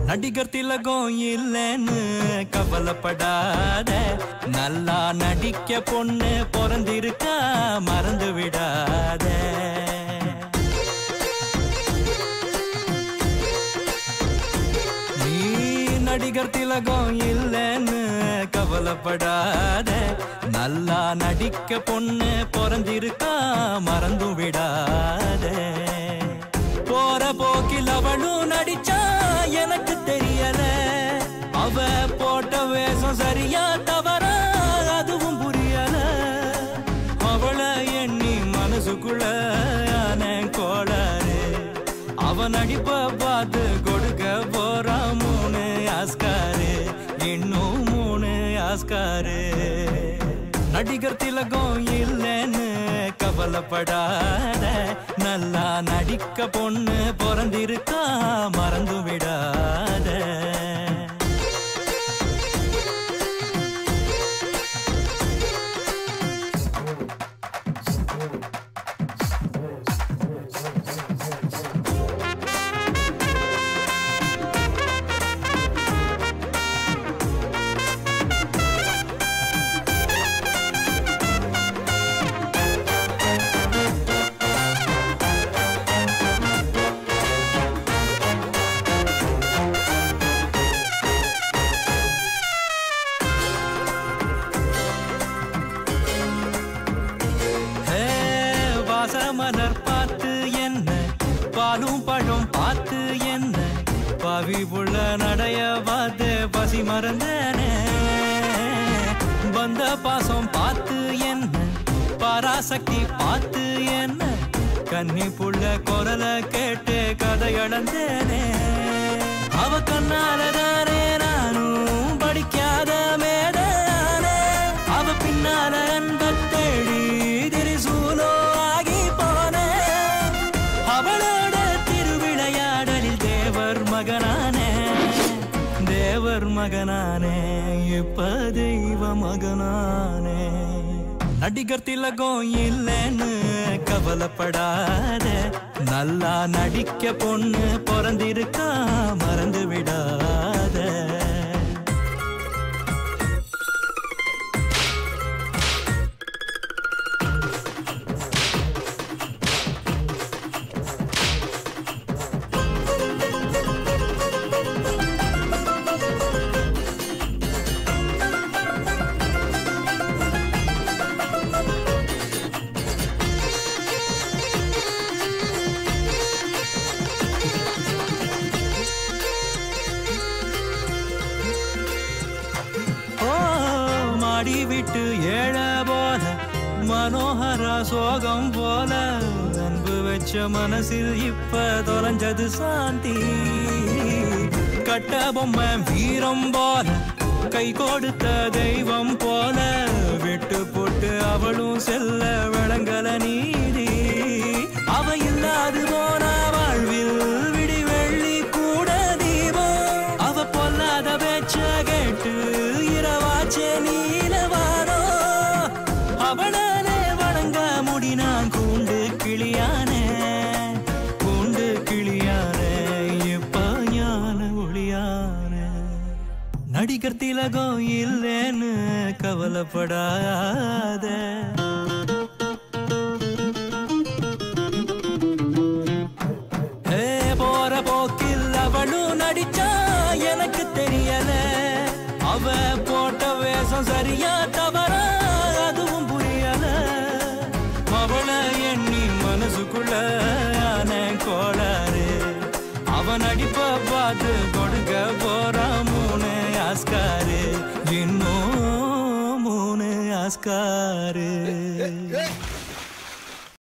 நடிகர் திலகம் இல்லைன்னு கவலைப்படாத நல்லா நடிக்க பொண்ணு பிறந்திருக்கா மறந்து விடாத நீ நடிகர் திலகம் இல்லைன்னு கவலைப்படாத நல்லா நடிக்க பொண்ணு பிறந்திருக்கா மறந்து விடாத போற போக்கில் அவளும் நடிச்சா எனக்கு தெரியல அவ போட்ட வேஷம் சரியா தவறா அதுவும் புரியல அவளை எண்ணி மனசுக்குள்ள ஆன கோளாறு அவன் நடிப்ப பார்த்து கொடுக்க போறா மூணு ஆஸ்காரு இன்னும் மூணு ஆஸ்காரு நடிகர் திலகம் இல்லைன்னு கவலைப்படாத நல்லா நடிக்க பொண்ணு பிறந்திருக்கா மறந்து விடாத ஹே, வாசமலர் பார்த்து என்ன பாலும் பழம் பார்த்து என்ன பவி புள்ள நடைய பார்த்து பசி மறந்தனே வந்த பாசம் பார்த்து என்ன பராசக்தி பார்த்து என்ன கன்னி புள்ள குரல கேட்டு கதை இழந்தேனே அவ கண்ணாலதானே நானும் படிக்காத மேதானே அவ பின்னால அன்ப தேடி திரிசூலோ ஆகி போனேன் அவளோட திருவிளையாடலில் தேவர் மகனானே தேவர் மகனானே இப்ப தெய்வ மகனானே நடிகர் திலகம் இல்லைன்னு கவலைப்படாத நல்லா நடிக்க பொண்ணு பிறந்திருக்கா மறந்து விடாத ஓ மாடி விட்டு ஏழ போல மனோகர சோகம் போல அன்பு வச்ச மனசில் இப்ப தொலைஞ்சது சாந்தி கட்ட பொம்மை வீரம் போல கை கொடுத்த தெய்வம் போல விட்டு போட்டு அவளும் செல்ல விளங்கல நீதி அவ இல்லாது போன வாழ்வில் விடி வெள்ளி கூட தீபம் அவ பொல்லாத பேச்ச கேட்டு இரவாச்சே நீலவாரோ அவளாலே வணங்க முடினான் கூண்டு கிளியானே கூண்டு கிளியானே இப்ப ஞான ஒளியானே நடிகர் திலகம் இல்லைன்னு கவலைப்படாத ஏ, போற போக்கில் அவளும் நடிச்சா எனக்கு தெரியல அவ போட்ட வேஷம் சரியா தவறா அதுவும் புரியல அவளை எண்ணி மனசுக்குள்ள ஆன கோளாறு அவன் நடிப்ப பார்த்து கொடுக்க போறா மூணு ஆஸ்காரு இன்னும் மூணு ஆஸ்காரு